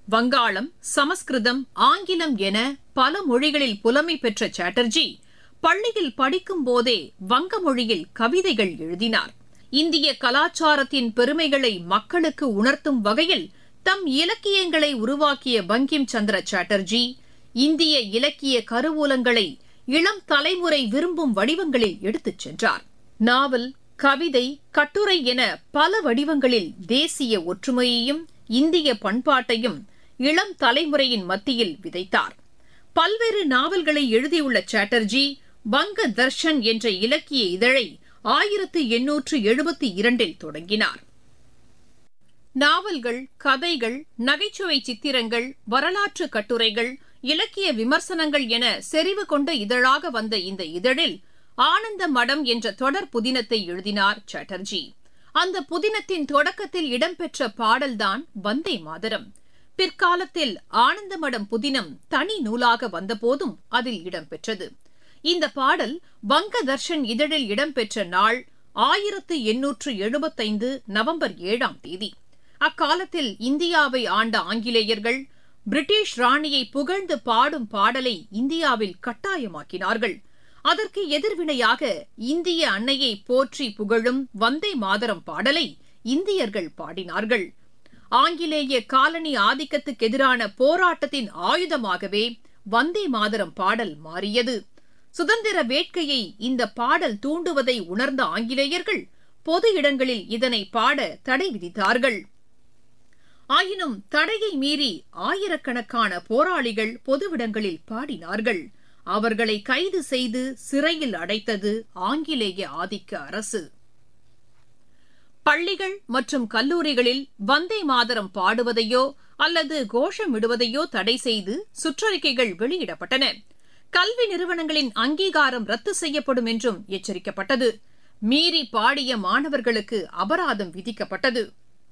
வங்காளம் சமஸ்கிருதம் ஆங்கிலம் என பல மொழிகளில் புலமை பெற்ற சாட்டர்ஜி பள்ளியில் படிக்கும் போதே வங்க மொழியில் கவிதைகள் எழுதினார் இந்திய கலாச்சாரத்தின் பெருமைகளை மக்களுக்கு உணர்த்தும் வகையில் தம் இலக்கியங்களை உருவாக்கிய பங்கிம் சந்திர சாட்டர்ஜி இந்திய இலக்கிய கருவூலங்களை இளம் தலைமுறை விரும்பும் வடிவங்களில் எடுத்துச் சென்றார் நாவல் கவிதை கட்டுரை என பல வடிவங்களில் தேசிய ஒற்றுமையையும் இந்திய பண்பாட்டையும் இளம் தலைமுறையின் மத்தியில் விதைத்தார் பல்வேறு நாவல்களை எழுதியுள்ள சாட்டர்ஜி வங்க தர்ஷன் என்ற இலக்கிய இதழை ஆயிரத்து எண்ணூற்று எழுபத்தி இரண்டில் தொடங்கினார் நாவல்கள் கதைகள் நகைச்சுவை சித்திரங்கள் வரலாற்று கட்டுரைகள் இலக்கிய விமர்சனங்கள் என செறிவு கொண்ட இதழாக வந்த இந்த இதழில் ஆனந்த மடம் என்ற தொடர் புதினத்தை எழுதினார் சாட்டர்ஜி அந்த புதினத்தின் தொடக்கத்தில் இடம்பெற்ற பாடல்தான் வந்தே மாதரம் பிற்காலத்தில் ஆனந்த மடம் புதினம் தனி நூலாக வந்தபோதும் அதில் இடம்பெற்றது இந்த பாடல் வங்க தர்ஷன் இதழில் இடம்பெற்ற நாள் ஆயிரத்து எண்ணூற்று எழுபத்தைந்து நவம்பர் ஏழாம் தேதி அக்காலத்தில் இந்தியாவை ஆண்ட ஆங்கிலேயர்கள் பிரிட்டிஷ் ராணியை புகழ்ந்து பாடும் பாடலை இந்தியாவில் கட்டாயமாக்கினார்கள் அதற்கு எதிர்வினையாக இந்திய அன்னையை போற்றி புகழும் வந்தே மாதரம் பாடலை இந்தியர்கள் பாடினார்கள் ஆங்கிலேய காலனி ஆதிக்கத்துக்கு எதிரான போராட்டத்தின் ஆயுதமாகவே வந்தே மாதரம் பாடல் மாறியது சுதந்திர வேட்கையை இந்த பாடல் தூண்டுவதை உணர்ந்த ஆங்கிலேயர்கள் பொது இடங்களில் இதனை பாட தடை விதித்தார்கள் ஆயினும் தடையை மீறி ஆயிரக்கணக்கான போராளிகள் பொதுவிடங்களில் பாடினார்கள் அவர்களை கைது செய்து சிறையில் அடைத்தது ஆங்கிலேய ஆதிக்க அரசு பள்ளிகள் மற்றும் கல்லூரிகளில் வந்தே மாதரம் பாடுவதையோ அல்லது கோஷமிடுவதையோ தடை செய்து சுற்றறிக்கைகள் வெளியிடப்பட்டன கல்வி நிறுவனங்களின் அங்கீகாரம் ரத்து செய்யப்படும் என்றும் எச்சரிக்கப்பட்டது மீறி பாடிய மாணவர்களுக்கு அபராதம் விதிக்கப்பட்டது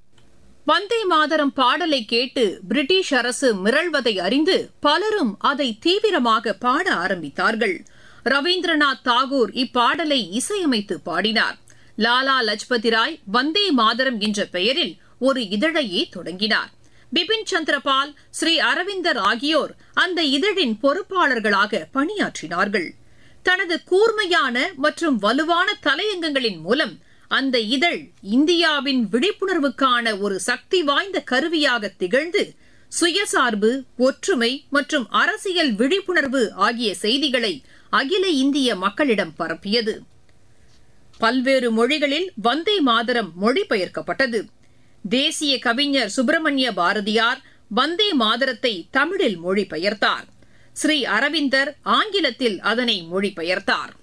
வந்தே மாதரம் பாடலை கேட்டு பிரிட்டிஷ் அரசு மிரள்வதை அறிந்து பலரும் அதை தீவிரமாக பாட ஆரம்பித்தார்கள் ரவீந்திரநாத் தாகூர் இப்பாடலை இசையமைத்து பாடினார் லாலா லஜ்பதி ராய் வந்தே மாதரம் என்ற பெயரில் ஒரு இதழையே தொடங்கினார் பிபின் சந்திரபால் ஸ்ரீ அரவிந்தர் ஆகியோர் அந்த இதழின் பொறுப்பாளர்களாக பணியாற்றினார்கள் தனது கூர்மையான மற்றும் வலுவான தலையங்கங்களின் மூலம் அந்த இதழ் இந்தியாவின் விழிப்புணர்வுக்கான ஒரு சக்தி வாய்ந்த கருவியாக திகழ்ந்து சுயசார்பு ஒற்றுமை மற்றும் அரசியல் விழிப்புணர்வு ஆகிய செய்திகளை அகில இந்திய மக்களிடம் பரப்பியது பல்வேறு மொழிகளில் வந்தே மாதரம் மொழிபெயர்க்கப்பட்டது தேசிய கவிஞர் சுப்பிரமணிய பாரதியார் வந்தே மாதரத்தை தமிழில் மொழிபெயர்த்தார் ஸ்ரீ அரவிந்தர் ஆங்கிலத்தில் அதனை மொழிபெயர்த்தார்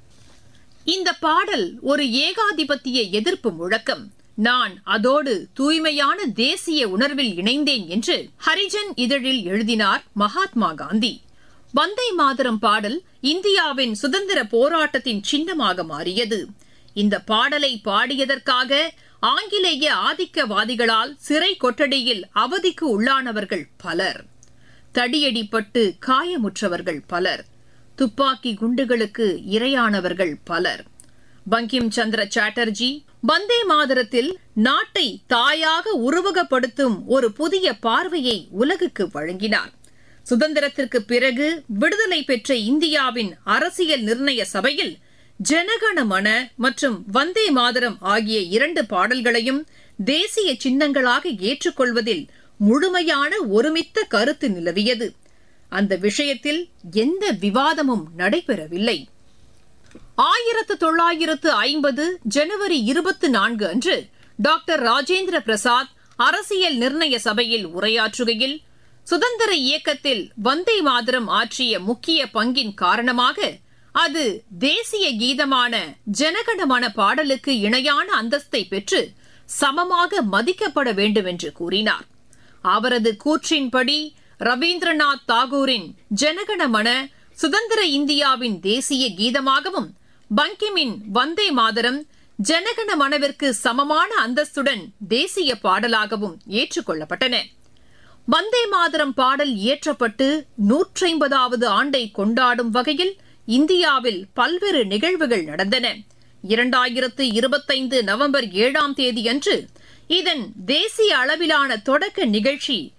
இந்த பாடல் ஒரு ஏகாதிபத்திய எதிர்ப்பு முழக்கம் நான் அதோடு தூய்மையான தேசிய உணர்வில் இணைந்தேன் என்று ஹரிஜன் இதழில் எழுதினார் மகாத்மா காந்தி வந்தே மாதரம் பாடல் இந்தியாவின் சுதந்திர போராட்டத்தின் சின்னமாக மாறியது இந்த பாடலை பாடியதற்காக ஆங்கிலேய ஆதிக்கவாதிகளால் சிறை கொட்டடியில் அவதிக்கு உள்ளானவர்கள் பலர் தடியடிப்பட்டு காயமுற்றவர்கள் பலர் துப்பாக்கி குண்டுகளுக்கு இரையானவர்கள் பலர் பங்கிம் சந்திர சாட்டர்ஜி வந்தே மாதரத்தில் நாட்டை தாயாக உருவகப்படுத்தும் ஒரு புதிய பார்வையை உலகுக்கு வழங்கினார் சுதந்திரத்திற்கு பிறகு விடுதலை பெற்ற இந்தியாவின் அரசியல் நிர்ணய சபையில் ஜனகணமன மற்றும் வந்தே மாதரம் ஆகிய இரண்டு பாடல்களையும் தேசிய சின்னங்களாக ஏற்றுக்கொள்வதில் முழுமையான ஒருமித்த கருத்து நிலவியது அந்த விஷயத்தில் எந்த விவாதமும் நடைபெறவில்லை ஆயிரத்து தொள்ளாயிரத்து ஐம்பது ஜனவரி இருபத்தி நான்கு அன்று டாக்டர் ராஜேந்திர பிரசாத் அரசியல் நிர்ணய சபையில் உரையாற்றுகையில் சுதந்திர இயக்கத்தில் வந்தே மாதரம் ஆற்றிய முக்கிய பங்கின் காரணமாக அது தேசிய கீதமான ஜனகணமன பாடலுக்கு இணையான அந்தஸ்தை பெற்று சமமாக மதிக்கப்பட வேண்டும் என்று கூறினார் அவரது கூற்றின்படி ரவீந்திரநாத் தாகூரின் ஜனகணமன சுதந்திர இந்தியாவின் தேசிய கீதமாகவும் பங்கிமின் வந்தே மாதரம் ஜனகண மனவிற்கு சமமான அந்தஸ்துடன் தேசிய பாடலாகவும் ஏற்றுக்கொள்ளப்பட்டன வந்தே மாதரம் பாடல் இயற்றப்பட்டு நூற்றைம்பதாவது ஆண்டை கொண்டாடும் வகையில் இந்தியாவில் பல்வேறு நிகழ்வுகள் நடந்தன இரண்டாயிரத்து இருபத்தைந்து நவம்பர் ஏழாம் தேதியன்று இதன் தேசிய அளவிலான தொடக்க நிகழ்ச்சி